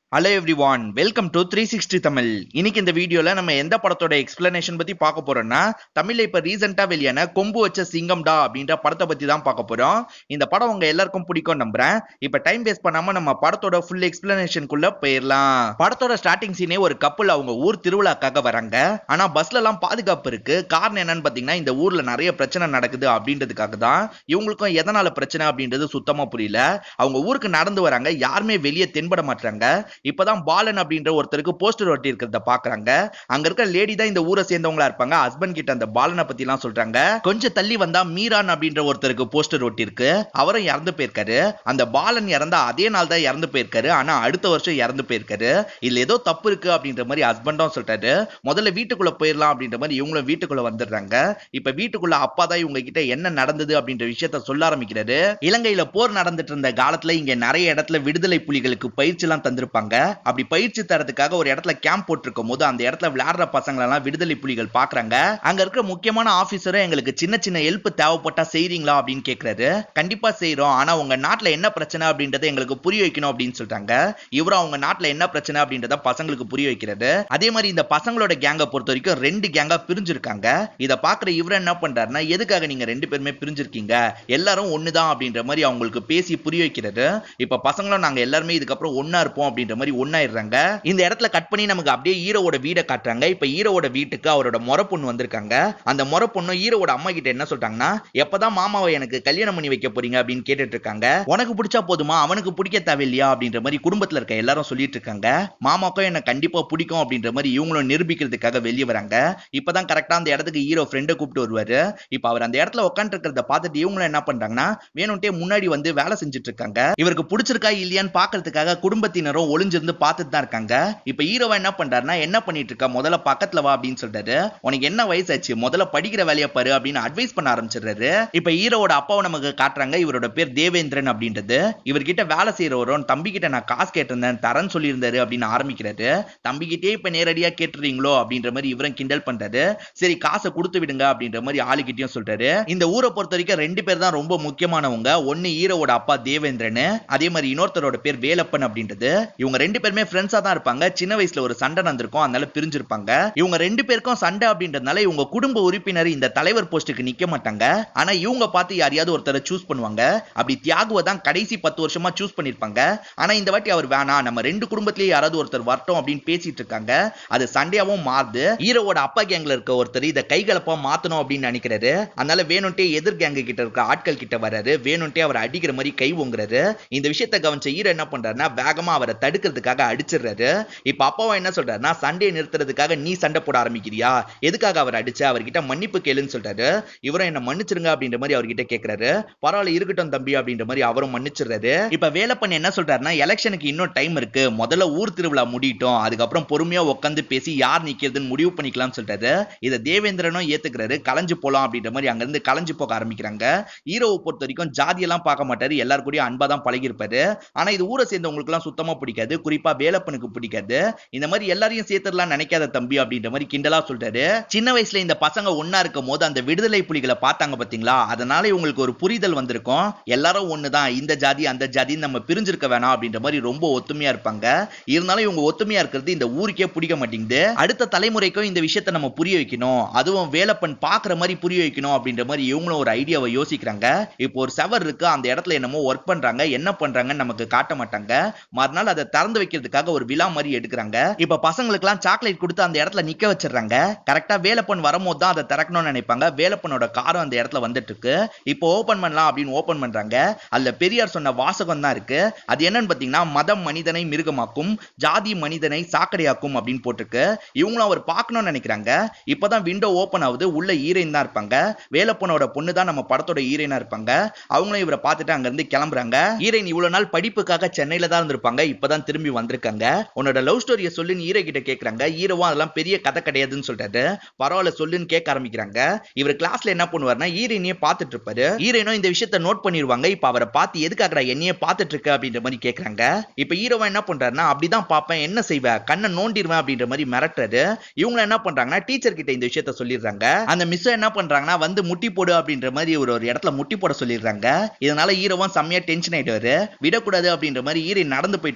hello everyone welcome to three sixty Tamil இன்னைக்கு இந்த வீடியோல நம்ம எந்த படத்தோட எக்ஸ்பிளனேஷன் பத்தி பார்க்க போறோம்னா தமிழ்ல இப்ப ரீசெண்டா வெளியான கொம்பு வச்ச சிங்கம்டா அப்படின்ற படத்தை பத்தி தான் பார்க்க போறோம் இந்த படம் உங்க எல்லாருக்கும் பிடிக்கும் நம்புறேன் இப்ப டைம் வேஸ்ட் பண்ணாம நம்ம படத்தோட ஃபுல் எக்ஸ்பிளனேஷனுக்குள்ள போயிடலாம் படத்தோட ஸ்டார்டிங் சீனே ஒரு கப்பல் அவங்க ஊர் திருவிழாக்காக வராங்க ஆனா பஸ்ல எல்லாம் பாதுகாப்பு இருக்கு காரணம் என்னன்னு பாத்தீங்கன்னா இந்த ஊர்ல நிறைய பிரச்சனை நடக்குது அப்படின்றதுக்காக தான் இவங்களுக்கும் எதனால பிரச்சனை அப்படின்றது சுத்தமா புரியல அவங்க ஊருக்கு நடந்து வராங்க யாருமே வெளியே தென்பட மாட்டாங்க இப்பதான் பாலன் அப்படின்ற ஒருத்தருக்கு போஸ்டர் ஒட்டி இருக்கிறத பாக்குறாங்க அங்க இருக்க லேடி தான் இந்த ஊரை சேர்ந்தவங்களா இருப்பாங்க ஹஸ்பண்ட் கிட்ட அந்த பாலனை பத்தி எல்லாம் சொல்றாங்க கொஞ்சம் தள்ளி வந்தா மீரான் அப்படின்ற ஒருத்தருக்கு போஸ்டர் ஒட்டி இருக்கு அவரும் இறந்து போயிருக்காரு அந்த பாலன் இறந்தா அதே நாள் தான் இறந்து போயிருக்காரு ஆனா அடுத்த வருஷம் இறந்து போயிருக்காரு இதுல ஏதோ தப்பு இருக்கு அப்படின்ற மாதிரி ஹஸ்பண்டும் சொல்றாரு முதல்ல வீட்டுக்குள்ள போயிடலாம் அப்படின்ற மாதிரி இவங்களும் வீட்டுக்குள்ள வந்துடுறாங்க இப்ப வீட்டுக்குள்ள அப்பா தான் இவங்க கிட்ட என்ன நடந்தது அப்படின்ற விஷயத்த சொல்ல ஆரம்பிக்கிறாரு இலங்கையில போர் நடந்துட்டு இருந்த காலத்துல இங்க நிறைய இடத்துல விடுதலை புலிகளுக்கு பயிற்சி எல்லாம் தந்திருப்பாங்க அப்படி பயிற்சி தரதுக்காக ஒரு இடத்துல கேம்ப் போட்டிருக்கும் போது அந்த இடத்துல விளையாடுற பசங்களை எல்லாம் விடுதலை புலிகள் பாக்குறாங்க அங்க இருக்கிற முக்கியமான ஆபீசரும் எங்களுக்கு சின்ன சின்ன ஹெல்ப் தேவைப்பட்டா செய்றீங்களா அப்படின்னு கேக்குறாரு கண்டிப்பா செய்றோம் ஆனா உங்க நாட்டுல என்ன பிரச்சனை அப்படின்றத எங்களுக்கு புரிய வைக்கணும் அப்படின்னு சொல்றாங்க இவரும் அவங்க நாட்டுல என்ன பிரச்சனை அப்படின்றத பசங்களுக்கு புரிய வைக்கிறாரு அதே மாதிரி இந்த பசங்களோட கேங்கை பொறுத்த வரைக்கும் ரெண்டு கேங்கா பிரிஞ்சிருக்காங்க இத பாக்குற இவர் என்ன பண்றாருன்னா எதுக்காக நீங்க ரெண்டு பேருமே பிரிஞ்சிருக்கீங்க எல்லாரும் ஒண்ணுதான் அப்படின்ற மாதிரி அவங்களுக்கு பேசி புரிய வைக்கிறாரு இப்ப பசங்களும் நாங்க எல்லாருமே இதுக்கப்புறம் ஒண்ணா இருப்போம் அப்படின்ற மாதிரி ஒண்ணாயிடுறாங்க இந்த இடத்துல கட் பண்ணி நமக்கு அப்படியே ஹீரோவோட வீடை காட்டுறாங்க இப்ப ஹீரோவோட வீட்டுக்கு அவரோட முறை பொண்ணு வந்திருக்காங்க அந்த முறை பொண்ணு ஹீரோவோட அம்மா கிட்ட என்ன சொல்றாங்கன்னா எப்பதான் மாமாவை எனக்கு கல்யாணம் பண்ணி வைக்க போறீங்க அப்படின்னு கேட்டுட்டு இருக்காங்க உனக்கு பிடிச்சா போதுமா அவனுக்கு பிடிக்க தேவையில்லையா அப்படின்ற மாதிரி குடும்பத்துல இருக்க எல்லாரும் சொல்லிட்டு இருக்காங்க மாமாக்கும் என்ன கண்டிப்பா பிடிக்கும் அப்படின்ற மாதிரி இவங்களும் நிரூபிக்கிறதுக்காக வெளியே வராங்க இப்பதான் கரெக்டா அந்த இடத்துக்கு ஹீரோ ஃப்ரெண்டை கூப்பிட்டு வருவாரு இப்ப அவர் அந்த இடத்துல உட்காந்து இருக்கிறத பார்த்துட்டு இவங்களும் என்ன பண்றாங்கன்னா வேணும்ட்டே முன்னாடி வந்து வேலை செஞ்சுட்டு இருக்காங்க இவருக்கு பிடிச்சிருக்கா இல்லையான்னு பாக்குறதுக்காக குடும்பத்தினரும் ஒளிஞ்சிருந்து பார்த்துட்டு தான் இருக்காங்க இப்ப ஹீரோவா என்ன பண்றாருன்னா என்ன பண்ணிட்டு இருக்கா முதல்ல பக்கத்துல வா அப்படின்னு சொல்றாரு உனக்கு என்ன வயசாச்சு முதல்ல படிக்கிற வேலையை பாரு அப்படின்னு அட்வைஸ் பண்ண ஆரம்பிச்சிடுறாரு இப்ப ஹீரோவோட அப்பாவை நமக்கு காட்டுறாங்க இவரோட பேர் தேவேந்திரன் அப்படின்றது இவர்கிட்ட வேலை செய்யறவரும் தம்பி கிட்ட நான் காசு கேட்டிருந்தேன் தரேன்னு சொல்லியிருந்தாரு அப்படின்னு ஆரம்பிக்கிறாரு தம்பிக்கிட்டே இப்ப நேரடியா கேட்டுறீங்களோ அப்படின்ற மாதிரி இவரும் கிண்டல் பண்றாரு சரி காசை கொடுத்து விடுங்க அப்படின்ற மாதிரி ஆளுகிட்டயும் சொல்றாரு இந்த ஊரை பொறுத்த வரைக்கும் ரெண்டு பேர் தான் ரொம்ப முக்கியமானவங்க ஒன்னு ஹீரோவோட அப்பா தேவேந்திரன் அதே மாதிரி இன்னொருத்தரோட பேர் வேலப்பன் அப்படின்றது இவங்க ரெண்டு பேருமே ஃப்ரெண்ட்ஸா தான் இருப்பாங்க சின்ன வயசுல ஒரு சண்டை நடந்திருக்கும் அதனால பிரிஞ்சிருப்பாங்க இவங்க ரெண்டு பேருக்கும் சண்டை அப்படின்றதுனால இவங்க குடும்ப உறுப்பினர் இந்த தலைவர் போஸ்ட்டுக்கு நிக்க மாட்டாங்க ஆனா இவங்க பார்த்து யாரையாவது ஒருத்தரை சூஸ் பண்ணுவாங்க அப்படி தியாகுவை தான் கடைசி பத்து வருஷமா சூஸ் பண்ணிருப்பாங்க ஆனா இந்த வாட்டி அவர் வேணாம் நம்ம ரெண்டு குடும்பத்திலேயே யாராவது ஒருத்தர் வரட்டும் அப்படின்னு பேசிட்டு இருக்காங்க அது சண்டையாவும் மாறுது ஹீரோவோட அப்பா கேங்ல இருக்க ஒருத்தர் இதை கைகலப்பா மாத்தணும் அப்படின்னு நினைக்கிறாரு அதனால வேணும்ட்டே எதிர் கேங்கு கிட்ட இருக்க ஆட்கள் கிட்ட வராரு வேணும்ட்டே அவர் அடிக்கிற மாதிரி கை ஓங்குறாரு இந்த விஷயத்தை கவனிச்ச ஹீரோ என்ன பண்றாருன்னா வேகமா அவரை தடுக்கிறதுக்காக அடிச்சிடுறாரு இப்ப அப்பாவை என்ன சொல்றாருன்னா சண்டையை நிறுத்துறதுக்காக நீ சண்டை போட ஆரம்பிக்கிறியா எதுக்காக அவர் அடிச்ச அவர்கிட்ட மன்னிப்பு கேளுன்னு சொல்றாரு இவரும் என்ன மன்னிச்சிருங்க அப்படின்ற மாதிரி அவர்கிட்ட கேக்குறாரு பரவாயில்ல இருக்கட்டும் தம்பி அப்படின்ற மாதிரி அவரும் மன்னிச்சிடுறாரு இப்ப வேலைப்பண்ண என்ன சொல்றாருன்னா எலெக்ஷனுக்கு இன்னும் டைம் இருக்கு முதல்ல ஊர் திருவிழா முடியட்டும் அதுக்கப்புறம் பொறுமையா உட்காந்து பேசி யார் நிக்கிறதுன்னு முடிவு பண்ணிக்கலாம்னு சொல்றாரு இதை தேவேந்திரனும் ஏத்துக்கிறாரு கலைஞ்சு போலாம் அப்படின்ற மாதிரி அங்க இருந்து கலைஞ்சு போக ஆரம்பிக்கிறாங்க ஹீரோவை பொறுத்த வரைக்கும் ஜாதியெல்லாம் பார்க்க மாட்டாரு எல்லாரு கூடயும் அன்பா தான் பழகிருப்பாரு ஆனா இது ஊரை சேர்ந்தவங்களுக்கு எல்லாம் சுத்தமா பிடிக்காது குறிப்பா வேலப்பனுக்கு பிடிக்காது இந்த மாதிரி எல்லாரையும் சேர்த்துடலாம் நினைக்காத தம்பி அப்படின்ற மாதிரி கிண்டலா சொல்றாரு சின்ன வயசுல இந்த பசங்க ஒன்னா இருக்கும் போது அந்த விடுதலை புலிகளை பார்த்தாங்க பாத்தீங்களா அதனால இவங்களுக்கு ஒரு புரிதல் வந்திருக்கும் எல்லாரும் ஒண்ணுதான் இந்த ஜாதி அந்த ஜாதின்னு நம்ம பிரிஞ்சிருக்க வேணாம் அப்படின்ற மாதிரி ரொம்ப ஒத்துமையா இருப்பாங்க இருந்தாலும் இவங்க ஒத்துமையா இருக்கிறது இந்த ஊருக்கே பிடிக்க மாட்டேங்குது அடுத்த தலைமுறைக்கும் இந்த விஷயத்த நம்ம புரிய வைக்கணும் அதுவும் வேலப்பன் பாக்குற மாதிரி புரிய வைக்கணும் அப்படின்ற மாதிரி இவங்களும் ஒரு ஐடியாவை யோசிக்கிறாங்க இப்போ ஒரு செவர் இருக்கு அந்த இடத்துல என்னமோ ஒர்க் பண்றாங்க என்ன பண்றாங்கன்னு நமக்கு காட்ட மாட்டாங்க மறுநாள் அதை திறந்து வைக்கிறதுக்காக ஒரு விழா மாதிரி எடுக்கிறாங்க இப்ப பசங்களுக்கு எல்லாம் சாக்லேட் கொடுத்து அந்த இடத்துல நிக்க வச்சிடுறாங்க கரெக்டா வேலப்பன் வரும்போது தான் அதை திறக்கணும்னு நினைப்பாங்க வேலப்பனோட காரம் அந்த இடத்துல வந்துட்டு இருக்கு இப்போ ஓபன் பண்ணலாம் அப்படின்னு ஓபன் பண்றாங்க அதுல பெரியார் சொன்ன வாசகம் தான் இருக்கு அது என்னன்னு பாத்தீங்கன்னா மதம் மனிதனை மிருகமாக்கும் ஜாதி மனிதனை சாக்கடையாக்கும் அப்படின்னு போட்டிருக்கு இவங்களும் அவர் பார்க்கணும்னு நினைக்கிறாங்க இப்பதான் விண்டோ ஓபன் ஆகுது உள்ள ஹீரோயின் தான் இருப்பாங்க வேலப்பனோட பொண்ணு தான் நம்ம படத்தோட ஹீரோயினா இருப்பாங்க அவங்களும் இவரை பார்த்துட்டு அங்க இருந்து கிளம்புறாங்க ஹீரோயின் இவ்வளவு நாள் படிப்புக்காக சென்னையில தான் இருந்திருப்பாங்க இப்பதான் திரும்பி வந்திருக்காங்க உன்னோட லவ் ஸ்டோரியை சொல்லுன்னு ஹீரோ கிட்ட கேக்குறாங்க ஹீரோவும் அதெல்லாம் பெரிய கதை கிடையாதுன்னு சொல்றாரு பரவாயில்ல சொல்லுன்னு கேட்க ஆரம்பிக்கிறாங்க இவர் கிளாஸ்ல என்ன பண்ணுவாருன்னா ஹீரோயினையே பார்த்துட்டு இருப்பாரு ஹீரோயினும் இந்த விஷயத்த நோட் பண்ணிருவாங்க இப்ப அவரை பார்த்து எதுக்காகடா என்னையே பார்த்துட்டு இருக்க அப்படின்ற மாதிரி கேக்குறாங்க இப்ப ஹீரோவா என்ன பண்றாருன்னா அப்படிதான் பார்ப்பேன் என்ன செய்வ கண்ணை நோண்டிடுவேன் அப்படின்ற மாதிரி மிரட்டுறாரு இவங்க என்ன பண்றாங்கன்னா டீச்சர் கிட்ட இந்த விஷயத்த சொல்லிடுறாங்க அந்த மிஸ் என்ன பண்றாங்கன்னா வந்து முட்டி போடு அப்படின்ற மாதிரி ஒரு ஒரு இடத்துல முட்டி போட சொல்லிடுறாங்க இதனால ஹீரோவும் செம்மையா டென்ஷன் ஆயிடுவாரு விடக்கூடாது அப்படின்ற மாதிரி ஹீரோயின் நடந்து போயிட்டு இருக்கும்போது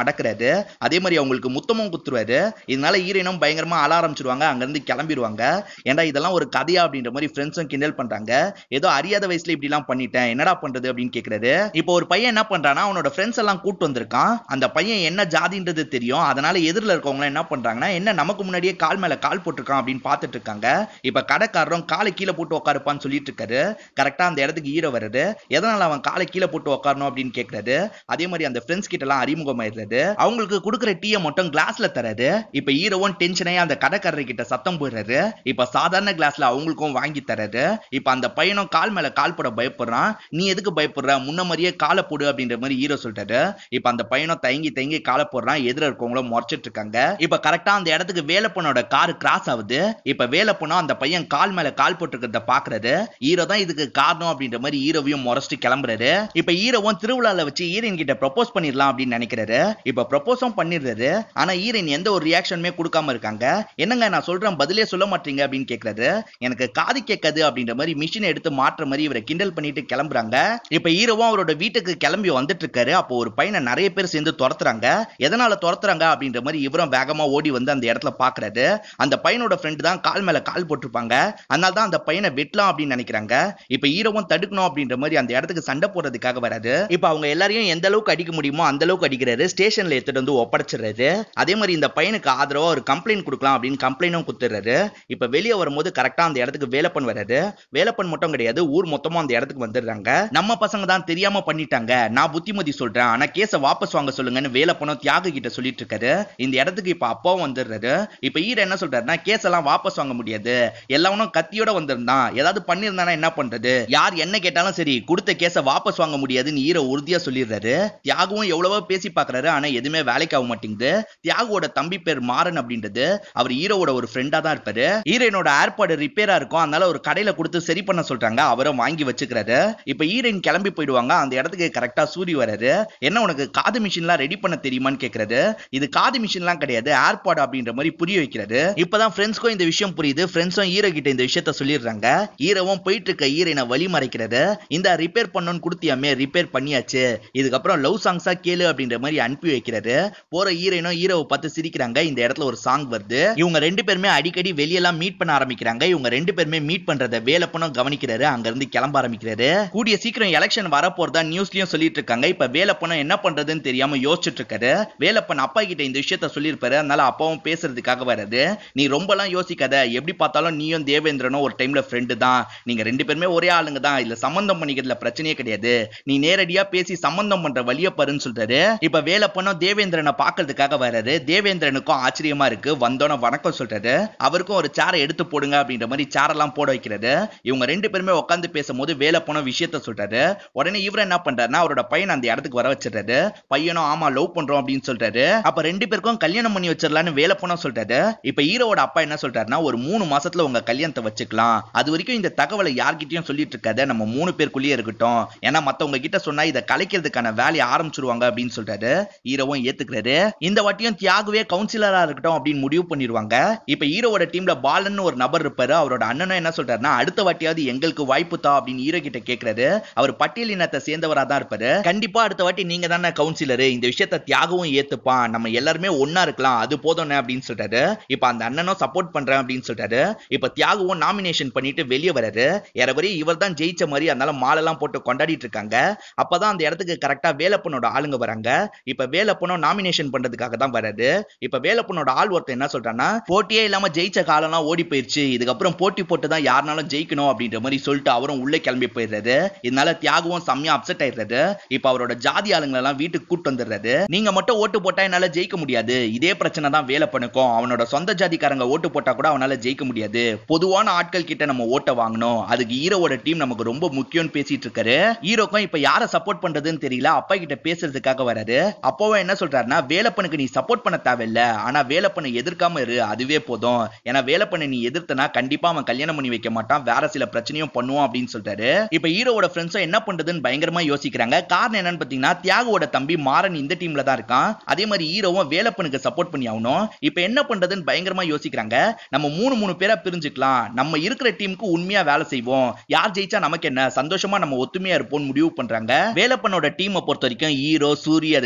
மடக்குறாரு அதே மாதிரி அவங்களுக்கு முத்தமும் குத்துருவாரு இதனால ஹீரோயினும் பயங்கரமா அழ ஆரம்பிச்சிருவாங்க அங்க இருந்து கிளம்பிடுவாங்க ஏன்டா இதெல்லாம் ஒரு கதையா அப்படின்ற மாதிரி ஃப்ரெண்ட்ஸும் கிண்டல் பண்றாங்க ஏதோ அறியாத வயசுல இப்படி எல்லாம் பண்ணிட்டேன் என்னடா பண்றது அப்படின்னு கேக்குறாரு இப்போ ஒரு பையன் என்ன பண்றானா அவனோட ஃப்ரெண்ட்ஸ் எல்லாம் கூட்டு வந்திருக்கான் அந்த பையன் என்ன ஜாதின்றது தெரியும் அதனால எதிரில் இருக்கவங்க என்ன பண்றாங்கன்னா என்ன நமக்கு முன்னாடியே கால் மேல கால் போட்டிருக்கான் அப்படின்னு பார்த்துட்டு இருக்காங்க இப்ப கடைக்காரரும் காலை கீழே போட்டு உட்காருப்பான்னு சொல்லிட்டு இருக்காரு கரெக்டா அந்த இடத்துக்கு ஹீரோ வருது எதனால அவன் காலை கீழே போட்டு உட்காரணும் அப்படின்னு கேக்குறாரு அதே மாதிரி அந்த ஃப்ரெண்ட்ஸ் கிட்ட எல்லாம் அறிமுகம் ஆயிடுறது அவங்களுக்கு கொடுக்குற டீயை மட்டும் கிளாஸ்ல தராரு இப்ப ஹீரோவும் டென்ஷனாயி அந்த கடைக்காரர் கிட்ட சத்தம் போடுறாரு இப்ப சாதாரண கிளாஸ்ல அவங்களுக்கும் வாங்கி தராரு இப்ப அந்த பையனும் கால் மேல கால் போட பயப்படுறான் நீ எதுக்கு பயப்படுற முன்ன மாதிரியே காலை போடு அப்படின்ற மாதிரி ஹீரோ சொல்லிட்டாரு இப்ப அந்த பையனும் தயங்கி தயங்கி காலை போடுறான் எதிர இருக்கவங்களும் முறைச்சிட்டு இருக்காங்க இப்ப கரெக்டா அந்த இடத்துக்கு வேலப்பனோட கார் கிராஸ் ஆகுது இப்ப வேலப்பனும் அந்த பையன் கால் மேல கால் போட்டுருக்கிறத பாக்குறாரு ஹீரோ தான் இதுக்கு காரணம் அப்படின்ற மாதிரி ஹீரோவையும் முறைச்சிட்டு கிளம்புறாரு இப்ப ஹீரோவும் திருவிழால வச்சு ஹீரோயின் கிட்ட ப்ரொபோஸ் பண்ணிடலாம் அப்படின்னு நினைக்கிறாரு இப்ப ப்ரொபோஸும் பண்ணிடுறாரு ஆனா ஹீரோயின் எந்த ஒரு ரியாக்ஷனுமே கொடுக்காம இருக்காங்க என்னங்க நான் சொல்றேன் பதிலே சொல்ல மாட்டீங்க அப்படின்னு கேக்குறாரு எனக்கு காது கேட்காது அப்படின்ற மாதிரி மிஷினை எடுத்து மாற்ற மாதிரி இவரை கிண்டல் பண்ணிட்டு கிளம்புறாங்க இப்ப ஹீரோவும் அவரோட வீட்டுக்கு கிளம்பி வந்துட்டு இருக்காரு அப்போ ஒரு பையனை நிறைய பேர் சேர்ந்து துரத்துறாங்க எதனால துரத்துறாங்க அப்படின்ற மாதிரி இவரும் வேகமா ஓடி வந்து அந்த இடத்துல பாக்குறாரு அந்த பையனோட ஃப்ரெண்டு தான் கால் மேல கால் போட்டிருப்பாங்க அதனால தான் அந்த பையனை வெட்டலாம் அப்படின்னு நினைக்கிறாங்க இப்ப ஹீரோவும் தடுக்கணும் அப்படின்ற மாதிரி அந்த இடத்துக்கு சண்டை போடுறதுக்காக வராது இப்ப அவங்க எல்லாரையும் எந்த அளவுக்கு அடிக்க முடியுமோ அந்த அளவுக்கு அடிக்கிறாரு ஸ்டேஷன்ல எடுத்துட்டு வந்து ஒப்படைச்சிடுறாரு அதே மாதிரி இந்த பையனுக்கு ஆதரவா ஒரு கம்ப்ளைண்ட் கொடுக்கலாம் அப்படின்னு கம்ப்ளைண்டும் குத்துறாரு இப்ப வெளியே வரும்போது கரெக்டா அந்த இடத்துக்கு வேலப்பன் வராது வேலப்பன் மட்டும் கிடையாது ஊர் மொத்தமும் அந்த இடத்துக்கு வந்துடுறாங்க நம்ம பசங்க தான் தெரியாம பண்ணிட்டாங்க நான் புத்திமதி சொல்றேன் ஆனா கேஸ வாபஸ் வாங்க சொல்லுங்கன்னு வேலப்பனும் தியாக கிட்ட சொல்லிட்டு இருக்காரு இந்த இடத்துக்கு இப்ப அப்பாவும் வந்துடுறாரு இப்ப ஈர என்ன சொல்றாருன்னா கேஸ் எல்லாம் வாபஸ் வாங்க முடியாது எல்லாவனும் கத்தியோட வந்திருந்தான் ஏதாவது பண்ணிருந்தானா என்ன பண்றது யார் என்ன கேட்டாலும் சரி கொடுத்த கேஸ வாபஸ் வாங்க முடியாதுன்னு ஈர உறுதியா சொல்லிடுறாரு தியாகவும் எவ்வளவோ பேசி பாக்குறாரு ஆனா எதுவுமே வேலைக்கு ஆக மாட்டேங்குது தியாகுவோட தம்பி பேர் மாறன் அப்படின்றது அவர் ஹீரோவோட ஒரு ஃப்ரெண்டா தான் இருப்பாரு ஹீரோயினோட ஏர்பாடு ரிப்பேரா இருக்கும் அதனால ஒரு கடையில கொடுத்து சரி பண்ண சொல்றாங்க அவரும் வாங்கி வச்சுக்கிறாரு இப்ப ஹீரோயின் கிளம்பி போயிடுவாங்க அந்த இடத்துக்கு கரெக்டா சூரி வராரு என்ன உனக்கு காது மிஷின்லாம் ரெடி பண்ண தெரியுமான்னு கேக்குறாரு இது காது மிஷின்லாம் கிடையாது ஏர்பாடு அப்படின்ற மாதிரி புரிய வைக்கிறாரு இப்பதான் ஃப்ரெண்ட்ஸ்க்கும் இந்த விஷயம் புரியுது ஃப்ரெண்ட்ஸும் ஹீரோ கிட்ட இந்த விஷயத்த சொல்லிடுறாங்க ஹீரோவும் போயிட்டு இருக்க ஹீரோயினை வழி மறைக்கிறாரு இந்த ரிப்பேர் பண்ணணும்னு கொடுத்தியாமே ரிப்பேர் பண்ணியாச்சு இதுக்கப்புறம் லவ் சாங்ஸா கேளு அப்படின்ற மாதிரி அனுப்பி வைக்கிறாரு போற ஹீரோயினும் ஹீரோவை பார்த்து சிரிக்கிறாங்க இந்த இடத்துல ஒரு சாங் வருது இவங்க ரெண்டு பேருமே அடிக்கடி வெளியெல்லாம் மீட் பண்ண ஆரம்பிக்கிறாங்க இவங்க ரெண்டு பேருமே மீட் பண்றத வேலப்பனும் கவனிக்கிறாரு அங்க இருந்து கிளம்ப ஆரம்பிக்கிறாரு கூடிய சீக்கிரம் எலெக்ஷன் வரப்போறதா நியூஸ்லயும் சொல்லிட்டு இருக்காங்க இப்ப வேலப்பனும் என்ன பண்றதுன்னு தெரியாம யோசிச்சுட்டு இருக்காரு வேலப்பன் அப்பா கிட்ட இந்த விஷயத்த சொல்லியிருப்பாரு அதனால அப்பாவும் பேசுறதுக்காக வராது நீ ரொம்பலாம் யோசிக்காத எப்படி பார்த்தாலும் நீயும் தேவேந்திரனும் ஒரு டைம்ல ஃப்ரெண்டு தான் நீங்க ரெண்டு பேருமே ஒரே ஆளுங்க தான் இல்ல சம்பந்தம் பண்ணிக்கிறதுல பிரச்சனையே கிடையாது நீ நேரடியா பேசி சம்பந்தம் பண்ற வழிய பாருன்னு சொல்றாரு இப்ப வேலப்பனும் தேவேந்திரனை பாக்குறதுக்காக வராரு தேவேந்திரனுக்கும் ஆச்சரியமா இருக்கு வந்தோன வணக்கம் சொல்றாரு அவருக்கும் ஒரு சேரை எடுத்து போடுங்க அப்படின்ற மாதிரி சேரெல்லாம் போட வைக்கிறாரு இவங்க ரெண்டு பேருமே உட்காந்து பேசும்போது வேலப்பனும் விஷயத்த சொல்றாரு உடனே இவர் என்ன பண்றாருன்னா அவரோட பையன் அந்த இடத்துக்கு வர வச்சிடுறாரு பையனும் ஆமா லவ் பண்றோம் அப்படின்னு சொல்றாரு அப்ப ரெண்டு பேருக்கும் கல்யாணம் பண்ணி வச்சிடலான்னு வேலப்பனும் சொல்றாரு இப்ப ஹீரோவோட அப்பா என்ன சொல்றாருன்னா ஒரு மூணு மாசத்துல உங்க கல்யாணத்தை வச்சுக்கலாம் அது வரைக்கும் இந்த தகவலை யார்கிட்டயும் சொல்லிட்டு இருக்காத நம்ம மூணு பேருக்குள்ளேயே இருக்கட்டும் ஏன்னா மத்தவங்க கிட்ட சொன்னா இதை கலைக்கிறதுக்கான வேலையை ஆரம்பிச்சிருவாங்க அப்படின்னு சொல்றாரு ஹீரோவும் ஏத்துக்கிறாரு இந்த வாட்டியும் தியாகுவே கவுன்சிலரா இருக்கட்டும் அப்படின்னு முடிவு பண்ணிடுவாங்க இப்ப ஹீரோவோட டீம்ல பாலன்னு ஒரு நபர் இருப்பாரு அவரோட அண்ணனும் என்ன சொல்றாருன்னா அடுத்த வாட்டியாவது எங்களுக்கு வாய்ப்பு தா அப்படின்னு ஹீரோ கிட்ட கேக்குறாரு அவர் பட்டியல் இனத்தை சேர்ந்தவரா தான் இருப்பாரு கண்டிப்பா அடுத்த வாட்டி நீங்க தானே கவுன்சிலர் இந்த விஷயத்த தியாகவும் ஏத்துப்பான் நம்ம எல்லாருமே ஒன்னா இருக்கலாம் அது போதும்னே அப்படின்னு சொல்றாரு இப்ப அந்த அண்ணனும் சப்போர்ட் பண்றேன் அப்படின்னு சொல்றாரு இப்ப தியாகவும் நாமினேஷன் பண்ணிட்டு வெளியே வராரு ஏறவரை இவர் தான் ஜெயிச்ச மாதிரி அதனால மாலெல்லாம் போட்டு கொண்டாடிட்டு இருக்காங்க அப்பதான் அந்த இடத்துக்கு கரெக்டா வேலப்பனோட ஆளுங்க வராங்க இப்ப வேலப்பனும் நாமினேஷன் பண்றதுக்காக தான் வராது இப்ப வேலப்பனோட ஆள் ஒருத்தன் என்ன சொல்றான்னா போட்டியே இல்லாம ஜெயிச்ச காலம்லாம் ஓடி போயிருச்சு இதுக்கப்புறம் போட்டி போட்டு தான் யாருனாலும் ஜெயிக்கணும் அப்படின்ற மாதிரி சொல்லிட்டு அவரும் உள்ளே கிளம்பி போயிடுறாரு இதனால தியாகவும் செம்மையா அப்செட் ஆயிடுறாரு இப்ப அவரோட ஜாதி ஆளுங்களை எல்லாம் வீட்டுக்கு கூட்டு வந்துடுறாரு நீங்க மட்டும் ஓட்டு போட்டா என்னால ஜெயிக்க முடியாது இதே பிரச்சனை தான் வேலப்பனுக்கும் அவனோட சொந்த ஜாதிக்காரங்க ஓட்டு போட்டா கூட அவனால ஜெயிக்க முடியாது பொதுவான ஆட்கள் கிட்ட நம்ம ஓட்ட வாங்கணும் அதுக்கு ஹீரோவோட டீம் நமக்கு ரொம்ப முக்கியம்னு பேசிட்டு இருக்காரு ஹீரோக்கும் இப்ப யார சப்போர்ட் பண்றதுன்னு தெரியல அப்பா கிட்ட பேசுறதுக்காக வராரு அப்பவும் என்ன சொல்றாருன்னா வேலப்பனுக்கு நீ சப்போர்ட் பண்ண தேவையில்ல ஆனா வேலப்பனை எதிர்க்காம இரு அதுவே போதும் ஏன்னா வேலப்பனை நீ எதிர்த்தனா கண்டிப்பா அவன் கல்யாணம் பண்ணி வைக்க மாட்டான் வேற சில பிரச்சனையும் பண்ணுவான் அப்படின்னு சொல்றாரு இப்ப ஹீரோவோட ஃப்ரெண்ட்ஸும் என்ன பண்றதுன்னு பயங்கரமா யோசிக்கிறாங்க காரணம் என்னன்னு பாத்தீங்கன்னா தியாகுவோட தம்பி மாறன் இந்த டீம்ல தான் இருக்கான் அதே மாதிரி ஹீரோவும் வேலப்பனுக்கு சப்போர்ட் பண்ணி ஆகணும் இப்ப என்ன பண்றதுன்னு பயங்கரமா யோசிக்கிறாங்க நம்ம மூணு மூணு பேரா பிரிஞ்சுக்கலாம் நம்ம இருக்கிற டீமுக்கு உண்மையா வேலை செய்வோம் யார் ஜெயிச்சா நமக்கு என்ன சந்தோஷமா நம்ம ஒத்துமையா இருப்போம் முடிவு பண்றாங்க வேலப்பனோட டீமை பொறுத்த வரைக்கும் ஹீரோ சூரி அதுக்கப்புறம்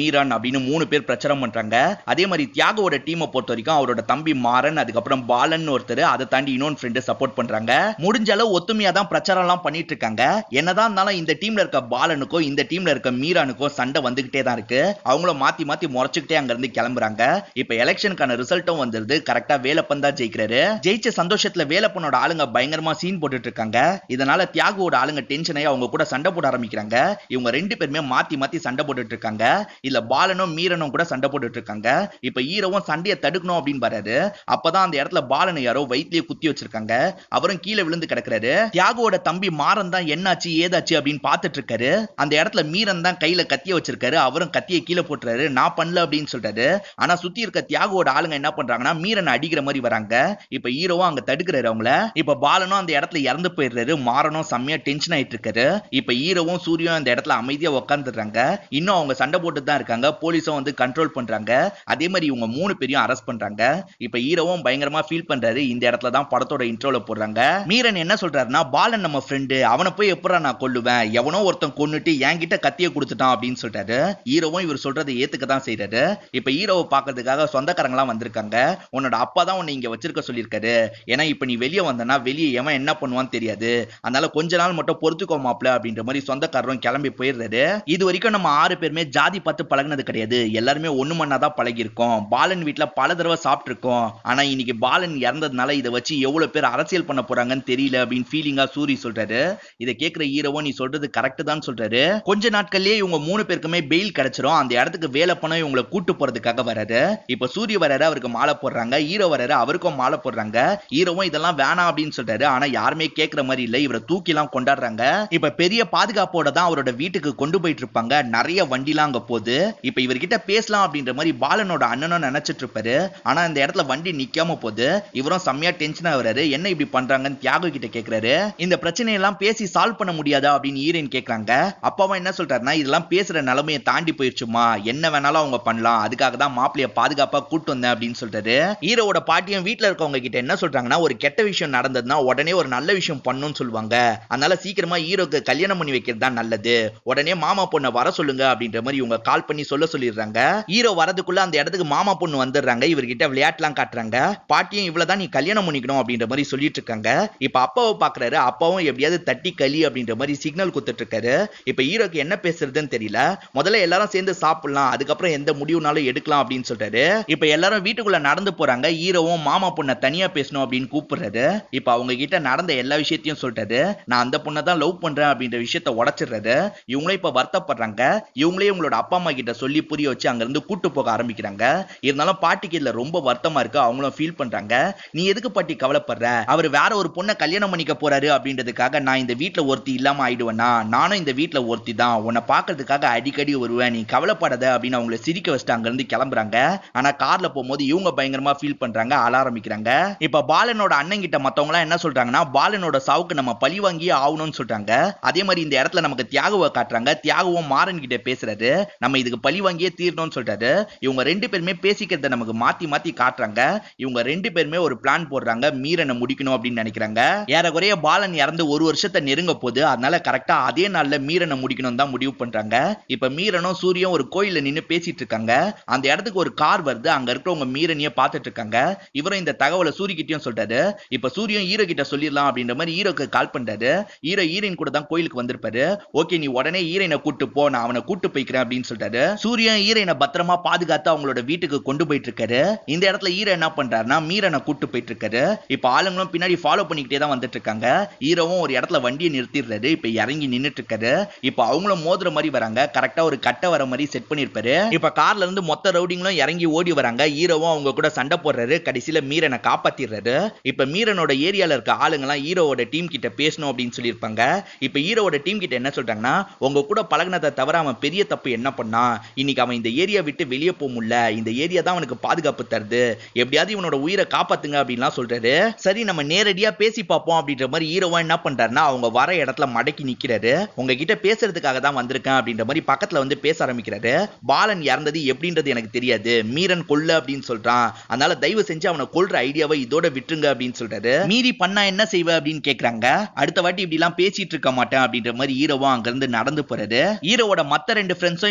மீரன் அப்படின்னு மூணு பேர் பிரச்சாரம் பண்றாங்க அதே மாதிரி தியாகோட டீமை பொறுத்த வரைக்கும் அவரோட தம்பி மாறன் அதுக்கப்புறம் பாலன் ஒருத்தர் அதை தாண்டி இன்னொரு ஃப்ரெண்டு சப்போர்ட் பண்றாங்க முடிஞ்ச அளவு ஒத்துமையா தான் பிரச்சாரம் எல்லாம் பண்ணிட்டு இருக்காங்க என்னதான் இருந்தாலும் இந்த டீம்ல இருக்க பாலனுக்கோ இந்த டீம்ல இருக்க மீரானுக்கோ சண்டை வந்துகிட்டே தான் இருக்கு அவங்களும் மாத்தி மாத்தி முறைச்சுக்கிட்டே அங்க இருந்து கிளம்புறாங்க இப்ப எலெக்ஷனுக்கான ரிசல்ட்டும் வந்துருது கரெக்டா வேலப்பன் தான் ஜெயிக்கிறாரு ஜெயிச்ச சந்தோஷத்துல வேலப்பனோட ஆளுங்க பயங்கரமா சீன் போட்டுட்டு இருக்காங்க இதனால தியாகுவோட ஆளுங்க டென்ஷன் ஆகி அவங்க கூட சண்டை போட ஆரம்பிக்கிறாங்க இவங்க ரெண்டு பேருமே மாத்தி மாத்தி சண்டை போட்டுட்டு இருக்காங்க இல்ல பாலனும் மீரனும் கூட சண்டை போட்டுட்டு இருக்காங்க இப்ப ஈரவும் சண்டையை தடுக்கணும் அப்படின்னு வராரு அப்பதான் அந்த இடத்துல பாலனை யாரோ வயிற்றுலயே குத்தி வச்சிருக்காங்க அவரும் கீழே விழுந்து கிடக்குறாரு தியாகுவோட தம்பி மாறன் தான் என்னாச்சு ஏதாச்சு அப்படின்னு பார்த்துட்டு இருக்காரு அந்த இடத்துல மீரன் தான் கையில கத்திய வச்சிருக்காரு அவரும் கத்தியை கீழே போட்டுறாரு நான் பண்ணல அப்படின்னு சொல்றாரு ஆனா சுத்தி இருக்க தியாகுவோட ஆளுங்க என்ன பண்றாங்கன்னா மீரனை அடிக்கிற மாதிரி வராங்க இப்ப ஹீரோவும் அங்க தடுக்கிறாரு அவங்கள இப்ப பாலனும் அந்த இடத்துல இறந்து போயிடுறாரு மாறனும் செம்மையா டென்ஷன் ஆயிட்டு இருக்காரு இப்ப ஹீரோவும் சூரியும் அந்த இடத்துல அமைதியா உட்காந்துடுறாங்க இன்னும் அவங்க சண்டை போட்டு தான் இருக்காங்க போலீஸும் வந்து கண்ட்ரோல் பண்றாங்க அதே மாதிரி இவங்க மூணு பேரையும் அரெஸ்ட் பண்றாங்க இப்ப ஹீரோவும் பயங்கரமா ஃபீல் பண்றாரு இந்த இடத்துல தான் படத்தோட இன்ட்ரோல போடுறாங்க மீரன் என்ன சொல்றாருன்னா பாலன் நம்ம ஃப்ரெண்டு அவனை போய் எப்படா நான் கொல்லுவேன் எவனோ ஒருத்தன் கொன்னுட்டு என்கிட்ட கத்திய கொடுத்துட்டான் அப்படின்னு சொல்றாரு ஹீரோவும் இவர் சொல்றதை ஏத்துக்க தான் செய்யறாரு இப்ப ஹீரோவை பாக்குறதுக்காக சொந்தக்காரங்களாம் வந்திருக்காங்க உன்னோட அப்பா தான் உன்னை இங்க வச்சிருக்க சொல்லியிருக்காரு ஏன்னா இப்ப நீ வெளியே வந்தனா வெளியே எவன் என்ன பண்ணுவான்னு தெரியாது அதனால கொஞ்ச நாள் மட்டும் பொறுத்துக்கோ மாப்ள அப்படின்ற மாதிரி சொந்தக்காரரும் கிளம்பி போயிடுறாரு இது வரைக்கும் நம்ம ஆறு பேருமே ஜாதி பார்த்து பழகுனது கிடையாது எல்லாருமே ஒண்ணு மண்ணா தான் பழகிருக்கோம் பாலன் வீட்ல பல தடவை சாப்பிட்டிருக்கோம் ஆனா இன்னைக்கு பாலன் இறந்ததுனால இதை வச்சு எவ்வளவு பேர் அரசியல் பண்ண போறாங்கன்னு தெரியல அப்படின்னு ஃபீலிங்கா சூரி சொல்றாரு இதை கேட்கிற ஹீரோவோ நீ சொல்றது கரெக்ட் தான் சொல்றாரு கொஞ்ச நாட்கள்லயே இவங்க மூணு பேருக்குமே பெயில் கிடைச்சிரும் அந்த இடத்துக்கு வேலை பண்ண இவங்களை கூட்டு போறதுக்காக வராரு இப்ப சூரிய வராரு அவருக்கு மாலை போடுறாங்க ஹீரோ வராரு அவருக்கும் மாலை போடுறாங்க ஹீரோவும் இதெல்லாம் வேணாம் அப்படின்னு சொல்றாரு ஆனா யாருமே கேட்கிற மாதிரி இல்ல இவரை தூக்கி எல்லாம் கொண்டாடுறாங்க இப்ப பெரிய பாதுகாப்போட தான் அவரோட வீட்டுக்கு கொண்டு போயிட்டு இருப்பாங்க நிறைய வண்டிலாம் அங்க போகுது இப்ப இவர்கிட்ட பேசலாம் அப்படின்ற மாதிரி பாலனோட அண்ணனும் நினைச்சிட்டு இருப்பாரு ஆனா இந்த இடத்துல வண்டி நிக்காம போகுது இவரும் செம்மையா டென்ஷன் ஆகுறாரு என்ன இப்படி பண்றாங்கன்னு தியாகு கிட்ட கேக்குறாரு இந்த பிரச்சனையெல்லாம் பேசி சால்வ் பண்ண முடியாதா அப்படின்னு ஈரன் கேக்குறாங்க அப்பாவும் என்ன சொல்றாருன்னா இதெல்லாம் பேசுற நிலைமையை தாண்டி போயிருச்சுமா என்ன வேணாலும் அவங்க பண்ணலாம் அதுக்காக தான் மாப்பிளைய பாதுகாப்பா கூட்டு வந்தேன் அப்படின்னு சொல்றாரு ஹீரோவோட பாட்டியும் வீட்ல இருக்கவங்க கிட்ட என்ன சொல்றாங்கன்னா ஒரு கெட்ட விஷயம் நடந்ததுன்னா உடனே ஒரு நல்ல விஷயம் பண்ணணும்னு சொல்லுவாங்க அதனால சீக்கிரமா ஹீரோக்கு கல்யாணம் பண்ணி வைக்கிறது தான் நல்லது உடனே மாமா பொண்ணை வர சொல்லுங்க அப்படின்ற மாதிரி இவங்க கால் பண்ணி சொல்ல சொல்லிடுறாங்க ஹீரோ வரதுக்குள்ள அந்த இடத்துக்கு மாமா பொண்ணு வந்துடுறாங்க இவர்கிட்ட விளையாட்டுலாம் காட்டுறாங்க பாட்டியும் இவ்வளவுதான் நீ கல்யாணம் பண்ணிக்கணும் அப்படின்ற மாதிரி சொல்லிட்டு இருக்காங்க இப்ப அப்பாவை பாக்குறாரு அப்பாவும் எப்படியாவது தட்டி களி அப்படின்ற மாதிரி சிக்னல் கொடுத்துட்டு இருக்காரு இப்ப ஹீரோக்கு என்ன பேசுறதுன்னு தெரியல முதல்ல எல்லாரும் சேர்ந்து சாப்பிடலாம் அதுக்கப்புறம் எந்த முடிவுனாலும் எடுக்கலாம் அப்படின்னு சொல்றாரு இப்ப எல்லாரும் வீட்டுக்குள்ள நடந்து போறாங்க ஹீரோவும் மாமா பொண்ணை தனியா பேசணும் அப்படின்னு கூப்பிடுறாரு இப்ப அவங்க கிட்ட நடந்த எல்லா விஷயத்தையும் சொல்றாரு நான் அந்த பொண்ணை தான் லவ் பண்றேன் அப்படின்ற விஷயத்த உடைச்சிடுறாரு இவங்களும் இப்ப வருத்தப்படுறாங்க இவங்களே இவங்களோட அப்பா அம்மா கிட்ட சொல்லி புரிய வச்சு அங்க இருந்து கூட்டு போக ஆரம்பிக்கிறாங்க இருந்தாலும் பாட்டிக்கு இதுல ரொம்ப வருத்தமா இருக்கு அவங்களும் ஃபீல் பண்றாங்க நீ எதுக்கு பாட்டி கவலைப்படுற அவர் வேற ஒரு பொண்ணை கல்யாணம் பண்ணிக்க போறாரு அப்படின்றதுக்காக நான் இந்த வீட்ல ஒருத்தி இல்லாம ஆயிடுவேனா நானும் இந்த வீட்ல ஒருத்தி தான் உன்னை பாக்குறதுக்காக அடிக்கடி வருவேன் நீ கவலைப்படாத அப்படின்னு அவங்கள சிரிக்க வச்சுட்டு அங்க இருந்து கிளம்புறாங்க ஆனா கார்ல போகும்போது இவங்க பயங்கரமா ஃபீல் பண்றாங்க அழ ஆரம்பிக்கிறாங்க இப்ப பாலனோட அண்ணன் கிட்ட மத்தவங்க எல்லாம் என்ன சொல்றாங்கன்னா பாலனோட சாவுக்கு நம்ம பழி வாங்கியே ஆகணும்னு சொல்றாங்க அதே மாதிரி இந்த இடத்துல நமக்கு தியாகுவை காட்டுறாங்க தியாகுவும் மாறன் கிட்ட பேசுறாரு நம்ம இதுக்கு பழி வாங்கியே தீரணும்னு சொல்றாரு இவங்க ரெண்டு பேருமே பேசிக்கிறத நமக்கு மாத்தி மாத்தி காட்டுறாங்க இவங்க ரெண்டு பேருமே ஒரு பிளான் போடுறாங்க மீரனை முடிக்கணும் அப்படின்னு நினைக்கிறாங்க ஏறக்குறைய பாலன் இறந்து ஒரு வருஷத்தை நெருங்க போகுது அதனால கரெக்டா அதே நாள்ல மீரனை முடிக்கணும் தான் முடிவு பண்றாங்க இப்ப மீரனும் சூரியும் ஒரு கோயில்ல நின்னு பேசிட்டு இருக்காங்க அந்த இடத்துக்கு ஒரு கார் வருது அங்க இருக்கிறவங்க மீரனையே பார்த்துட்டு இருக்காங்க இவரும் இந்த தகவலை சூரிக்கிட்டையும் சொல்றாரு இப்ப சூரியன் ஹீரோ கிட்ட சொல்லிடலாம் அப்படின்ற மாதிரி ஹீரோக்கு கால் பண்றாரு ஹீரோ ஹீரோயின் கூட தான் கோயிலுக்கு வந்திருப்பாரு ஓகே நீ உடனே ஹீரோயினை கூட்டு போ நான் அவனை கூட்டு போய்க்கிறேன் அப்படின்னு சொல்றாரு சூரியன் ஹீரோயினை பத்திரமா பாதுகாத்து அவங்களோட வீட்டுக்கு கொண்டு போயிட்டு இருக்காரு இந்த இடத்துல ஹீரோ என்ன பண்றாருன்னா மீரனை கூட்டு போயிட்டு இருக்காரு இப்ப ஆளுங்களும் பின்னாடி ஃபாலோ பண்ணிக்கிட்டே தான் வந்துட்டு இருக்காங்க ஹீரோவும் ஒரு இடத்துல வண்டியை நிறுத்திடுறாரு இப்ப இறங்கி நின்னுட்டு இருக்காரு இப்ப அவங்களும் மோதுற மாதிரி வராங்க கரெக்டா ஒரு கட்டை வர மாதிரி செட் பண்ணிருப்பாரு இப்ப கார்ல இருந்து மொத்த ரவுடிங்களும் இறங்கி ஓடி வராங்க ஹீரோவும் அவங்க கூட சண்டை போடுறாரு கடைசியில மீரனை காப்பாத்திடுறாரு இப்ப மீரனோட ஏரியால இருக்க ஆளுங்கலாம் ஹீரோவோட டீம் கிட்ட பேசணும் அப்படின்னு சொல்லியிருப்பாங்க இப்ப ஹீரோவோட டீம் கிட்ட என்ன சொல்றாங்கன்னா உங்க கூட பழகுனதை தவிர அவன் பெரிய தப்பு என்ன பண்ணா இன்னைக்கு அவன் இந்த ஏரியா விட்டு வெளியே போக முடியல இந்த ஏரியா தான் அவனுக்கு பாதுகாப்பு தருது எப்படியாவது இவனோட உயிரை காப்பாத்துங்க அப்படின்லாம் சொல்றாரு சரி நம்ம நேரடியா பேசி பார்ப்போம் அப்படின்ற மாதிரி ஹீரோவா என்ன பண்றாருன்னா அவங்க வர இடத்துல மடக்கி நிக்கிறாரு உங்ககிட்ட பேசுறதுக்காக தான் வந்திருக்கேன் அப்படின்ற மாதிரி பக்கத்துல வந்து பேச ஆரம்பிக்கிறாரு பாலன் இறந்தது எப்படின்றது எனக்கு தெரியாது மீரன் கொல்ல அப்படின்னு சொல்றான் அதனால தயவு செஞ்சு அவனை கொல்ற ஐடியாவை இதோட விட்டுருங்க அப்படின்னு சொல்றாரு மீறி பண்ணா என்ன செய்வ அப்படின்னு கேக்குறாங்க அடுத்த வாட்டி இப்படி எல்லாம் பேசிட்டு இருக்க மாட்டேன் அப்படின்ற மாதிரி ஹீரோவா அங்க இருந்து நடந்து போறாரு ஹீரோவோட மத்த ரெண்டு ஃப்ரெண்ட்ஸும் இப்ப ஹீரோ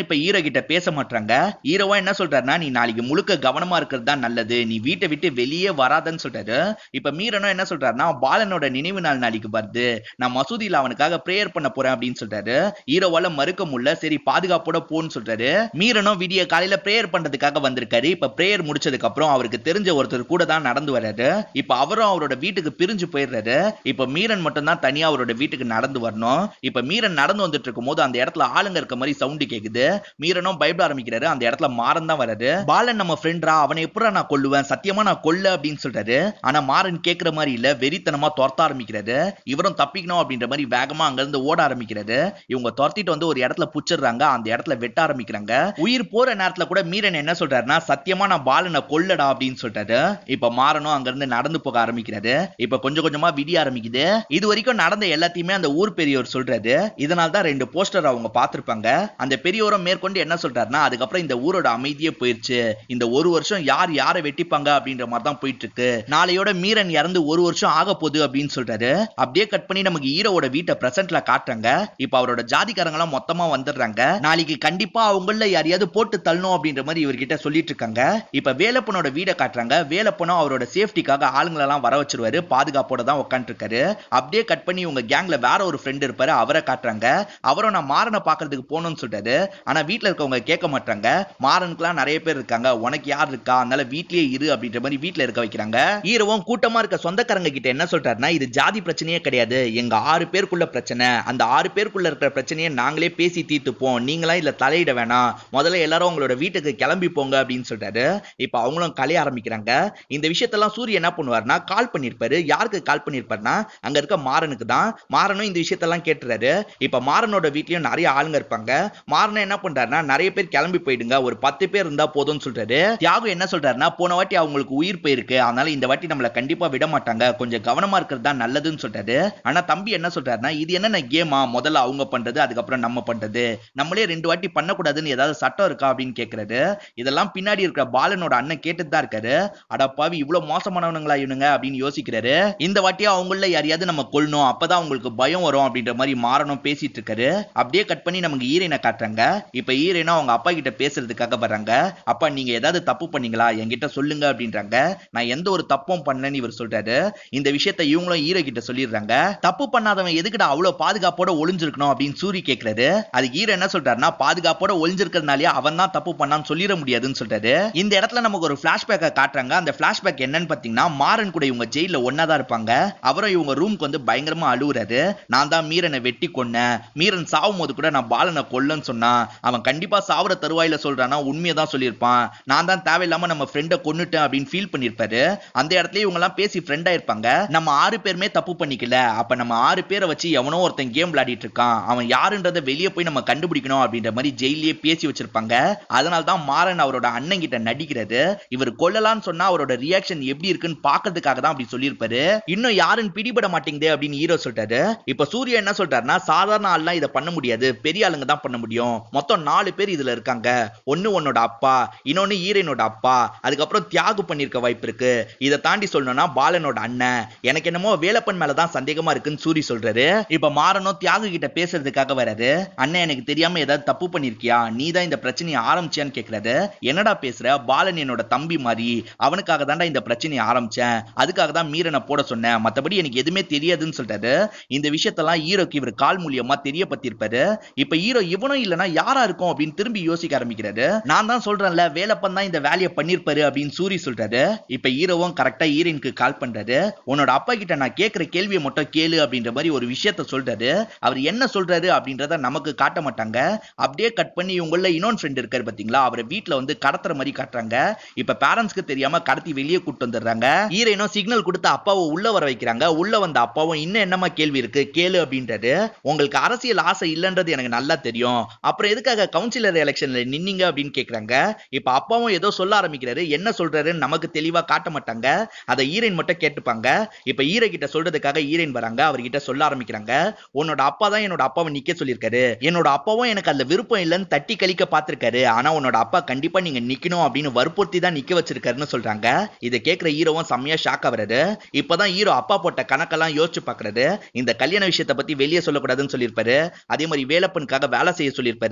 கிட்ட பேச மாட்டாங்க ஹீரோவா என்ன சொல்றாருன்னா நீ நாளைக்கு முழுக்க கவனமா இருக்கிறது தான் நல்லது நீ வீட்டை விட்டு வெளியே வராதன்னு சொல்றாரு இப்ப மீரனும் என்ன சொல்றாருன்னா பாலனோட நினைவு நாள் நாளைக்கு வருது நான் மசூதியில அவனுக்காக பிரேயர் பண்ண போறேன் அப்படின்னு சொல்றாரு ஹீரோவால மறுக்க முடியல சரி பாதுகாப்போட போன்னு சொல்றாரு மீரனும் விடிய காலையில பிரேயர் பண்றதுக்காக வந்திருக்காரு இப்ப பிரேயர் முடிச்சதுக்கு அப்புறம் அவருக்கு தெரிஞ்ச ஒருத்தர் கூட தான் நடந்து வர்றாரு இப்ப அவரும் அவரோட வீட்டுக்கு பிரிஞ்சு போயிடுறாரு இப்ப மீரன் மட்டும் தான் தனியா அவரோட வீட்டுக்கு நடந்து வரணும் இப்ப மீரன் நடந்து வந்துட்டு இருக்கும் போது அந்த இடத்துல ஆளுங்க இருக்க மாதிரி சவுண்ட் கேக்குது மீரனும் பயப்பட ஆரம்பிக்கிறாரு அந்த இடத்துல மாறன் தான் வராரு பாலன் நம்ம ஃப்ரெண்ட்ரா அவனை எப்படா நான் கொல்லுவேன் சத்தியமா நான் கொல்ல அப்படின்னு சொல்றாரு ஆனா மாறன் கேக்குற மாதிரி இல்ல வெறித்தனமா துரத்த ஆரம்பிக்கிறாரு இவரும் தப்பிக்கணும் அப்படின்ற மாதிரி வேகமா அங்க இருந்து ஓட ஆரம்பிக்கிறாரு இவங்க துரத்திட்டு வந்து ஒரு இடத்துல புச்சிடுறாங்க அந்த இடத்துல வெட்ட ஆரம்பிக்கிறாங்க உயிர் போற நேரத்துல கூட மீரன் என்ன சொல்றாருன்னா சத்தியமா நான் பாலனை கொல்லடா அப்படின்னு சொல்றாரு இப்ப மாறனும் அங்க இருந்து நடந்து போக ஆரம்பிக்கிறாரு இப்ப கொஞ்சம் கொஞ்சமா விடிய ஆரம்பிக்குது இது வரைக்கும் நடந்த எல்லாத்தையுமே அந்த ஊர் பெரியவர் சொல்றாரு இதனால தான் ரெண்டு போஸ்டர் அவங்க பார்த்திருப்பாங்க அந்த பெரியவரும் மேற்கொண்டு என்ன சொல்றாருன்னா அதுக்கப்புறம் இந்த ஊரோட அமைதியே போயிருச்சு இந்த ஒரு வருஷம் யார் யாரை வெட்டிப்பாங்க அப்படின்ற மாதிரி தான் போயிட்டு இருக்கு நாளையோட மீரன் இறந்து ஒரு வருஷம் ஆக போகுது அப்படின்னு சொல்றாரு அப்படியே கட் பண்ணி நமக்கு ஹீரோவோட வீட்டை பிரசன்ட்ல காட்டுறாங்க இப்ப அவரோட ஜாதிக்காரங்க எல்லாம் மொத்தமா வந்துடுறாங்க நாளைக்கு கண்டிப்பா அவங்கள யாரையாவது போட்டு தள்ளணும் அப்படின்ற மாதிரி இவர்கிட்ட சொல்லிட்டு இருக்காங்க இப்ப வேலப்பனோட வீடை காட்டுறாங்க வேலப்பனும் அவரோட சேஃப்டிக்காக ஆளுங்களை எல்லாம் வர வச்சிருவாரு பாதுகாப்போட தான் உட்காந்துருக்காரு அப்படியே கட் பண்ணி உங்க கேங்ல வேற ஒரு ஃப்ரெண்ட் இருப்பாரு அவரை காட்டுறாங்க அவரும் நான் மாறனை பாக்குறதுக்கு போகணும்னு சொல்றாரு ஆனா வீட்ல இருக்கவங்க கேட்க மாட்டாங்க மாறனுக்குலாம் நிறைய பேர் இருக்காங்க உனக்கு யார் இருக்கா அதனால வீட்லயே இரு அப்படின்ற மாதிரி வீட்ல இருக்க வைக்கிறாங்க ஹீரோவும் கூட்டமா இருக்க சொந்தக்காரங்க கிட்ட என்ன சொல்றாருன்னா இது ஜாதி பிரச்சனையே கிடையாது எங்க ஆறு பேருக்குள்ள பிரச்சனை அந்த ஆறு பேருக்குள்ள இருக்கிற பிரச்சனையை நாங்களே பேசி தீர்த்துப்போம் நீங்களாம் இதுல தலையிட வேணாம் முதல்ல எல்லாரும் உங்களோட வீட்டுக்கு கிளம்பி போங்க அப்படின்னு சொல்றாரு இப்ப அவங்களும் கலைய ஆரம்பிக்கிறாங்க இந்த விஷயத்தெல்லாம் சூரிய என்ன பண்ணுவாருன்னா கால் பண்ணிருப்பாரு யாருக்கு கால் பண்ணிருப்பாருன்னா அங்க இருக்க மாறனுக்கு தான் மாறனும் இந்த விஷயத்தெல்லாம் கேட்டுறாரு இப்ப மாறனோட வீட்லயும் நிறைய ஆளுங்க இருப்பாங்க மாறன் என்ன பண்றாருன்னா நிறைய பேர் கிளம்பி போயிடுங்க ஒரு பத்து பேர் இருந்தா போதும்னு சொல்றாரு தியாகு என்ன சொல்றாருன்னா போன வாட்டி அவங்களுக்கு உயிர் போயிருக்கு அதனால இந்த வாட்டி நம்மள கண்டிப்பா விட மாட்டாங்க கொஞ்சம் கவனமா இருக்கிறது தான் நல்லதுன்னு சொல்றாரு ஆனா தம்பி என்ன சொல்றாருன்னா இது என்னென்ன கேமா முதல்ல அவங்க பண்றது அதுக்கப்புறம் நம்ம பண்றது நம்மளே ரெண்டு வாட்டி பண்ணக்கூடாதுன்னு ஏதாவது சட்டம் இருக்கா அப்படின்னு கேக்குறாரு இதெல்லாம் பின்னாடி இருக்கிற பாலனோட அண்ணன் கேட்டுட்டு தான் இருக்காரு அடப்பாவி இவ்வளவு மோசமானவனுங்களா இவனுங்க அப்படின்னு யோசிக்கிறாரு இந்த வாட்டியும் அவங்கள யாரையாவது நம்ம கொல்லணும் அப்பதான் அவங்களுக்கு பயம் வரும் அப்படின்ற மாதிரி மாறணும் பேசிட்டு இருக்காரு அப்படியே கட் பண்ணி நமக்கு ஈரனை காட்டுறாங்க இப்ப ஈரனும் அவங்க அப்பா கிட்ட பேசுறதுக்காக வர்றாங்க அப்பா நீங்க ஏதாவது தப்பு பண்ணீங்களா என்கிட்ட சொல்லுங்க அப்படின்றாங்க நான் எந்த ஒரு தப்பும் பண்ணலன்னு இவர் சொல்றாரு இந்த விஷயத்த இவங்களும் ஈரோ கிட்ட சொல்லிடுறாங்க தப்பு பண்ணாதவன் எதுக்குடா அவ்வளவு பாதுகாப்போட ஒளிஞ்சிருக்கணும் அப்படின்னு சூரி கேக்குறாரு அதுக்கு ஈரோ என்ன சொல்றாருன்னா பாதுகாப்போட ஒளிஞ்சிருக்கிறதுனாலே அவன் தான் தப்பு பண்ணான்னு சொல்லிட முடியாதுன்னு சொல்றாரு இந்த இடத்துல நமக்கு ஒரு பிளாஷ்பேக்கை காட்டுறாங்க அந்த பிளாஷ்பேக் என்னன்னு பாத்தீங்கன்னா மாறன் கூட இவங்க ஜெயில ஒன்னா தான் இருப்பாங்க அவரும் இவங்க ரூம்க்கு வந்து பயங்கரமா அழுவுறாரு நான் தான் மீரனை வெட்டி கொன்னேன் மீரன் சாவும் போது கூட நான் பாலனை கொல்லன்னு சொன்னான் அவன் கண்டிப்பா சாவுற தருவாயில சொல்றானா உண்மையை தான் சொல்லியிருப்பான் நான் தான் தேவையில்லாம நம்ம ஃப்ரெண்டை கொன்னுட்டேன் அப்படின்னு ஃபீல் பண்ணிருப்பாரு அந்த இடத்துல இவங்க எல்லாம் பேசி ஃப்ரெண்டா இருப்பாங்க நம்ம ஆறு பேருமே தப்பு பண்ணிக்கல அப்ப நம்ம ஆறு பேரை வச்சு எவனோ ஒருத்தன் கேம் விளையாடிட்டு இருக்கான் அவன் யாருன்றத வெளியே போய் நம்ம கண்டுபிடிக்கணும் அப்படின்ற மாதிரி ஜெயிலே பேசி வச்சிருப்பாங்க அதனால தான் மாறன் அவரோட அண்ணன் கிட்ட நடிக்கிறது இவர் கொல்லலாம்னு சொன்னா அவரோட ரியாக்ஷன் எப்படி இருக்குன்னு பாக்கிறதுக்காக தான் அப்படி சொல்லியிருப்பாரு இன்னும் யாருன்னு பிடிபட மாட்டேங்குது அப்படின்னு ஹீரோ சொல்லிட்டாரு இப்ப சூர்யா என்ன சொல்றாருன்னா சாதாரண ஆள்லாம் இதை பண்ண முடியாது பெரிய ஆளுங்க தான் பண்ண முடியும் மொத்தம் நாலு பேர் இதுல இருக்காங்க ஒண்ணு உன்னோட அப்பா இன்னொன்னு ஈரனோட அப்பா அதுக்கப்புறம் தியாகு பண்ணிருக்க வாய்ப்பு இருக்கு இதை தாண்டி சொல்லணும்னா பாலனோட அண்ணன் எனக்கு என்னமோ வேலப்பன் மேலதான் சந்தேகமா இருக்குன்னு சூரி சொல்றாரு இப்ப மாறனும் தியாகு கிட்ட பேசுறதுக்காக வராரு அண்ணன் எனக்கு தெரியாம ஏதாவது தப்பு பண்ணிருக்கியா நீ தான் இந்த பிரச்சனையை ஆரம்பிச்சியான்னு கேக்குறாரு என்னடா பேசுற பாலன் என்னோட தம்பி மாதிரி அவனுக்காக தான்டா இந்த பிரச்சனையை ஆரம்பிச்சேன் அதுக்காக தான் மீரனை போட சொன்னேன் மத்தபடி எனக்கு எதுவுமே தெரியாதுன்னு சொல்றாரு இந்த விஷயத்தெல்லாம் ஹீரோக்கு இவர் கால் மூலியமா தெரியப்பட்டிருப்பாரு இப்ப ஹீரோ இவனும் இல்லனா யாரா இருக்கும் அப்படின்னு திரும்பி யோசிக்க ஆரம்பிக்கிறாரு நான் தான் சொல்றேன்ல வேலப்பன் தான் இந்த வேலையை பண்ணிருப்பாரு அப்படின்னு சூரி சொல்றாரு இப்ப ஹீரோவும் கரெக்டா ஹீரோயினுக்கு கால் பண்றாரு உன்னோட அப்பா கிட்ட நான் கேட்கிற கேள்வியை மட்டும் கேளு அப்படின்ற மாதிரி ஒரு விஷயத்த சொல்றாரு அவர் என்ன சொல்றாரு அப்படின்றத நமக்கு காட்ட மாட்டாங்க அப்படியே கட் பண்ணி இவங்கள இன்னொன் ஃப்ரெண்ட் இருக்காரு பாத்தீங்களா அவரை வீட்ல வந்து கடத்துற மாதிரி காட்டுறாங்க இப்ப பேரண்ட்ஸ்க்கு தெரியாம கடத்தி வெளியே கூட்டு வந்துடுறாங்க ஹீரோயினும் சிக்னல் கொடுத்து அப்பாவை உள்ள வர வைக்கிறாங்க உள்ள வந்த அப்பாவும் இன்னும் என்னமா கேள்வி இருக்கு கேளு அப்படின்றாரு உங்களுக்கு அரசியல் ஆசை இல்லைன்றது எனக்கு நல்லா தெரியும் அப்புறம் எதுக்காக கவுன்சிலர் எலெக்ஷன்ல நின்னீங்க அப்படின்னு கேக்குறாங்க இப்ப அப்பாவும் ஏதோ சொல்ல ஆரம்பிக்கிறாரு என்ன சொல்றாருன்னு நமக்கு தெளிவா காட்ட மாட்டாங்க அதை ஈரன் மட்டும் கேட்டுப்பாங்க இப்ப ஈர கிட்ட சொல்றதுக்காக ஈரன் வராங்க அவர்கிட்ட சொல்ல ஆரம்பிக்கிறாங்க உன்னோட அப்பா தான் என்னோட அப்பாவை நிக்க சொல்லியிருக்காரு என்னோட அப்பாவும் எனக்கு அதுல விருப்பம் இல்லைன்னு தட்டி கழிக்க பார்த்திருக்காரு ஆனா உன்னோட அப்பா கண்டிப்பா நீங்க நிக்கணும் அப்படின்னு வற்புறுத்தி தான் நிக்க வச்சிருக்காருன்னு சொல்றாங்க இதை கேட்கிற ஹீரோவும் செம்மையா ஷாக் ஆகுறாரு இப்பதான் ஹீரோ அப்பா போட்ட கணக்கெல்லாம் யோசிச்சு பாக்குறாரு இந்த கல்யாண விஷயத்தை பத்தி வெளியே சொல்லக்கூடாதுன்னு சொல்லியிருப்பாரு அதே மாதிரி வேலப்பனுக்காக வேலை செய்ய சொல்லியிருப்பாரு இந்த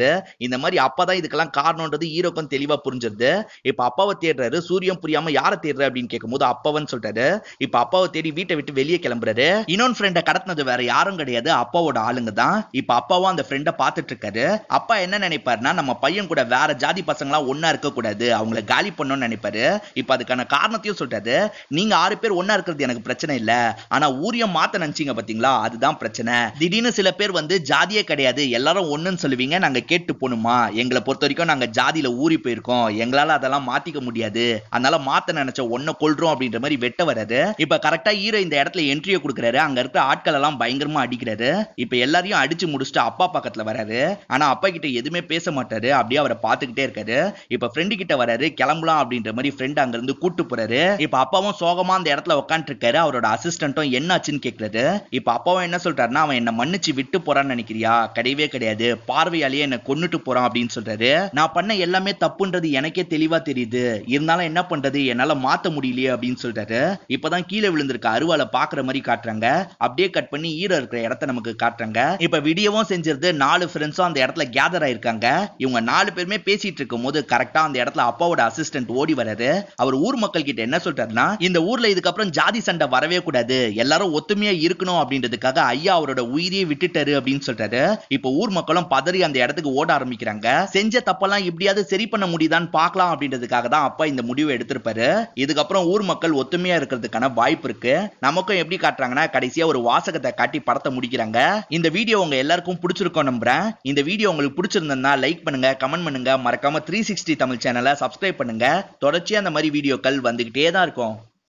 இந்த மாதிரி அப்பதான் இதுக்கெல்லாம் காரணம்ன்றது ஹீரோக்கும் தெளிவா புரிஞ்சிருது இப்ப அப்பாவை தேடுறாரு சூரியம் புரியாம யாரை தேடுற அப்படின்னு கேட்கும்போது அப்பாவன்னு சொல்றாரு இப்ப அப்பாவை தேடி வீட்டை விட்டு வெளியே கிளம்புறாரு இன்னொன்று ஃப்ரெண்டை கடத்தினது வேற யாரும் கிடையாது அப்பாவோட ஆளுங்க தான் இப்ப அப்பாவும் அந்த ஃப்ரெண்டை பார்த்துட்டு இருக்காரு அப்பா என்ன நினைப்பாருன்னா நம்ம பையன் கூட வேற ஜாதி பசங்களா ஒன்னா இருக்க கூடாது அவங்கள காலி பண்ணணும்னு நினைப்பாரு இப்ப அதுக்கான காரணத்தையும் சொல்றாரு நீங்க ஆறு பேர் ஒன்னா இருக்கிறது எனக்கு பிரச்சனை இல்ல ஆனா ஊரியம் மாத்த நினைச்சீங்க பாத்தீங்களா அதுதான் பிரச்சனை திடீர்னு சில பேர் வந்து ஜாதியே கிடையாது எல்லாரும் ஒண்ணுன்னு சொல்லுவீங்க நாங்க கேட்டு போகணுமா எங்களை பொறுத்த வரைக்கும் நாங்க ஜாதியில ஊறி போயிருக்கோம் எங்களால அதெல்லாம் மாத்திக்க முடியாது அதனால மாத்த நினைச்ச ஒன்ன கொள்றோம் அப்படின்ற மாதிரி வெட்ட வராரு இப்ப கரெக்டா ஹீரோ இந்த இடத்துல என்ட்ரியை கொடுக்குறாரு அங்க இருக்கிற ஆட்கள் எல்லாம் பயங்கரமா அடிக்கிறாரு இப்ப எல்லாரையும் அடிச்சு முடிச்சுட்டு அப்பா பக்கத்துல வராரு ஆனா அப்பா கிட்ட எதுவுமே பேச மாட்டாரு அப்படியே அவரை பாத்துக்கிட்டே இருக்காரு இப்ப ஃப்ரெண்டு கிட்ட வராரு கிளம்பலாம் அப்படின்ற மாதிரி ஃப்ரெண்ட் அங்க இருந்து கூட்டு போறாரு இப்ப அப்பாவும் சோகமா அந்த இடத்துல உட்காந்துட்டு இருக்காரு அவரோட அசிஸ்டன்ட்டும் என்னாச்சுன்னு கேக்குறாரு இப்ப அப்பாவும் என்ன சொல்றாருன்னா அவன் என்ன மன்னிச்சு விட்டு போறான்னு நினைக்கிறியா கிடையவே கிடையாது பார்வையாலேயே என்ன கொன்னுட்டு போறான் அப்படின்னு சொல்றாரு நான் பண்ண எல்லாமே தப்புன்றது எனக்கே தெளிவா தெரியுது இருந்தாலும் என்ன பண்றது என்னால மாத்த முடியலையே அப்படின்னு சொல்றாரு இப்பதான் கீழே விழுந்திருக்க அருவாலை பாக்குற மாதிரி காட்டுறாங்க அப்படியே கட் பண்ணி ஈர இருக்கிற இடத்த நமக்கு காட்டுறாங்க இப்ப விடியவும் செஞ்சிருது நாலு ஃப்ரெண்ட்ஸும் அந்த இடத்துல கேதர் ஆயிருக்காங்க இவங்க நாலு பேருமே பேசிட்டு இருக்கும் போது கரெக்டா அந்த இடத்துல அப்பாவோட அசிஸ்டன்ட் ஓடி வராரு அவர் ஊர் மக்கள் கிட்ட என்ன சொல்றாருன்னா இந்த ஊர்ல இதுக்கப்புறம் ஜாதி சண்டை வரவே கூடாது எல்லாரும் ஒத்துமையா இருக்கணும் அப்படின்றதுக்காக ஐயா அவரோட உயிரையே விட்டுட்டாரு அப்படின்னு சொல்றாரு இப்ப ஊர் மக்களும் பதறி அந்த இடத்துக்கு ஓட ஆரம்பிக்கிறாங்க செஞ்ச தப்பெல்லாம் எப்படியாவது சரி பண்ண முடியுதான்னு பார்க்கலாம் அப்படின்றதுக்காக தான் அப்பா இந்த முடிவை எடுத்திருப்பாரு இதுக்கப்புறம் ஊர் மக்கள் ஒத்துமையா இருக்கிறதுக்கான வாய்ப்பு இருக்கு நமக்கும் எப்படி காட்டுறாங்கன்னா கடைசியா ஒரு வாசகத்தை காட்டி படத்தை முடிக்கிறாங்க இந்த வீடியோ உங்க எல்லாருக்கும் பிடிச்சிருக்கும் நம்புறேன் இந்த வீடியோ உங்களுக்கு பிடிச்சிருந்தா லைக் பண்ணுங்க கமெண்ட் பண்ணுங்க மறக்காம த்ரீ சிக்ஸ்டி தமிழ் சேனலை சப்ஸ்கிரைப் பண்ணுங்க தொடர்ச்சியா அந்த மாதிரி வீடியோக்கள் வந்துகிட்டே தான் இருக்கும்